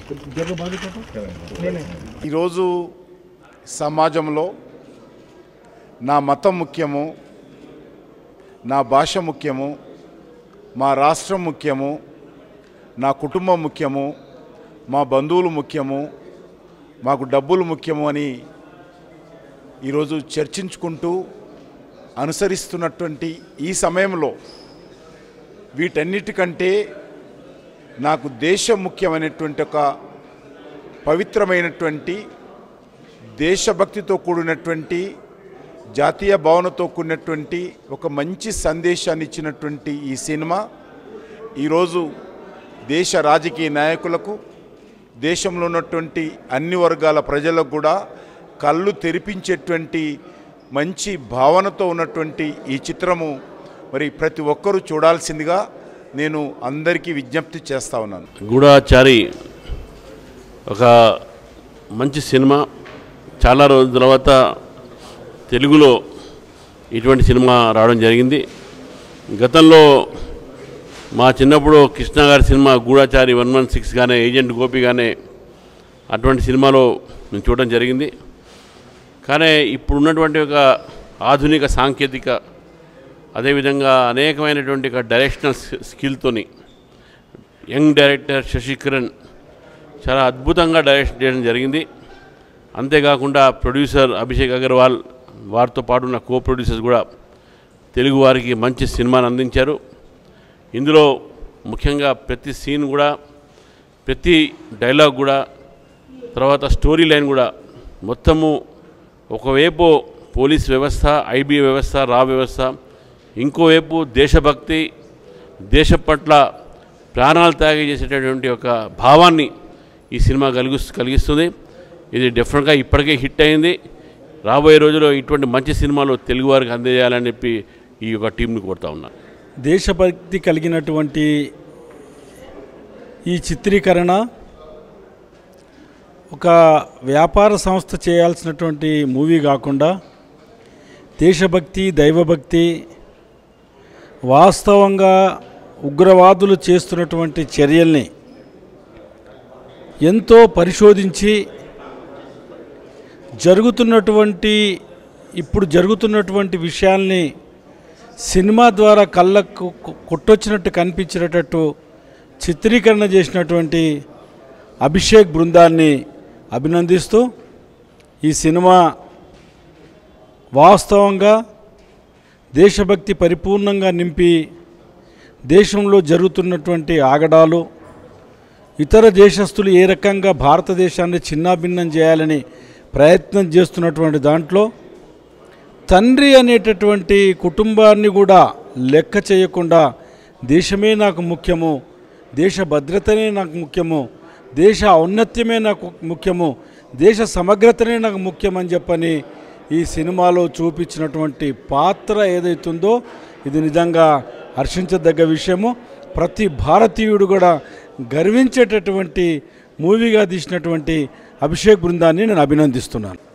ఈరోజు సమాజంలో నా మతం ముఖ్యము నా భాష ముఖ్యము మా రాష్ట్రం ముఖ్యము నా కుటుంబం ముఖ్యము మా బంధువులు ముఖ్యము మాకు డబ్బులు ముఖ్యము అని ఈరోజు చర్చించుకుంటూ అనుసరిస్తున్నటువంటి ఈ సమయంలో వీటన్నిటికంటే నాకు దేశం ముఖ్యమైనటువంటి ఒక పవిత్రమైనటువంటి దేశభక్తితో కూడినటువంటి జాతీయ భావనతో కూడినటువంటి ఒక మంచి సందేశాన్ని ఇచ్చినటువంటి ఈ సినిమా ఈరోజు దేశ రాజకీయ నాయకులకు దేశంలో ఉన్నటువంటి అన్ని వర్గాల ప్రజలకు కూడా కళ్ళు తెరిపించేటువంటి మంచి భావనతో ఉన్నటువంటి ఈ చిత్రము మరి ప్రతి ఒక్కరూ చూడాల్సిందిగా నేను అందరికీ విజ్ఞప్తి చేస్తా ఉన్నాను గూఢాచారి ఒక మంచి సినిమా చాలా రోజుల తర్వాత తెలుగులో ఇటువంటి సినిమా రావడం జరిగింది గతంలో మా చిన్నప్పుడు కృష్ణ గారి cinema Gudachari one one six కానీ ఏజెంట్ గోపి కానీ అటువంటి సినిమాలో మేము చూడడం జరిగింది కానీ ఇప్పుడు ఉన్నటువంటి ఒక ఆధునిక సాంకేతిక అదేవిధంగా అనేకమైనటువంటి ఒక డైరెక్షనల్ స్కిల్తోని యంగ్ డైరెక్టర్ శశికరణ్ చాలా అద్భుతంగా డైరెక్ట్ చేయడం జరిగింది అంతేకాకుండా ప్రొడ్యూసర్ అభిషేక్ అగర్వాల్ వారితో పాటు ఉన్న కో ప్రొడ్యూసర్స్ కూడా తెలుగు వారికి మంచి సినిమాను అందించారు ఇందులో ముఖ్యంగా ప్రతి సీన్ కూడా ప్రతి డైలాగ్ కూడా తర్వాత స్టోరీ లైన్ కూడా మొత్తము ఒకవైపు పోలీస్ వ్యవస్థ ఐబీ వ్యవస్థ రా వ్యవస్థ ఇంకోవైపు దేశభక్తి దేశ పట్ల ప్రాణాలు త్యాగం చేసేటటువంటి ఒక భావాన్ని ఈ సినిమా కలిగి కలిగిస్తుంది ఇది డెఫినెట్గా ఇప్పటికే హిట్ అయింది రాబోయే రోజుల్లో ఇటువంటి మంచి సినిమాలు తెలుగు వారికి అందజేయాలని చెప్పి ఈ యొక్క టీంని కోరుతా ఉన్నాను దేశభక్తి కలిగినటువంటి ఈ చిత్రీకరణ ఒక వ్యాపార సంస్థ చేయాల్సినటువంటి మూవీ కాకుండా దేశభక్తి దైవభక్తి వాస్తవంగా ఉగ్రవాదులు చేస్తున్నటువంటి చర్యల్ని ఎంతో పరిశోధించి జరుగుతున్నటువంటి ఇప్పుడు జరుగుతున్నటువంటి విషయాల్ని సినిమా ద్వారా కళ్ళకు కు- కొట్టొచ్చినట్టు కనిపించేటట్టు చిత్రీకరణ చేసినటువంటి అభిషేక్ బృందాన్ని అభినందిస్తూ ఈ సినిమా వాస్తవంగా దేశభక్తి పరిపూర్ణంగా నింపి దేశంలో జరుగుతున్నటువంటి ఆగడాలు ఇతర దేశస్తులు ఏ రకంగా భారతదేశాన్ని చిన్నాభిన్నం చేయాలని ప్రయత్నం చేస్తున్నటువంటి దాంట్లో తండ్రి అనేటటువంటి కుటుంబాన్ని కూడా లెక్క చేయకుండా దేశమే నాకు ముఖ్యము దేశ భద్రతనే నాకు ముఖ్యము దేశ ఔన్నత్యమే నాకు ముఖ్యము దేశ సమగ్రతనే నాకు ముఖ్యమని చెప్పని ఈ సినిమాలో చూపించినటువంటి పాత్ర ఏదైతుందో ఇది నిజంగా హర్షించదగ్గ విషయము ప్రతి భారతీయుడు కూడా గర్వించేటటువంటి మూవీగా తీసినటువంటి అభిషేక్ బృందాన్ని నేను అభినందిస్తున్నాను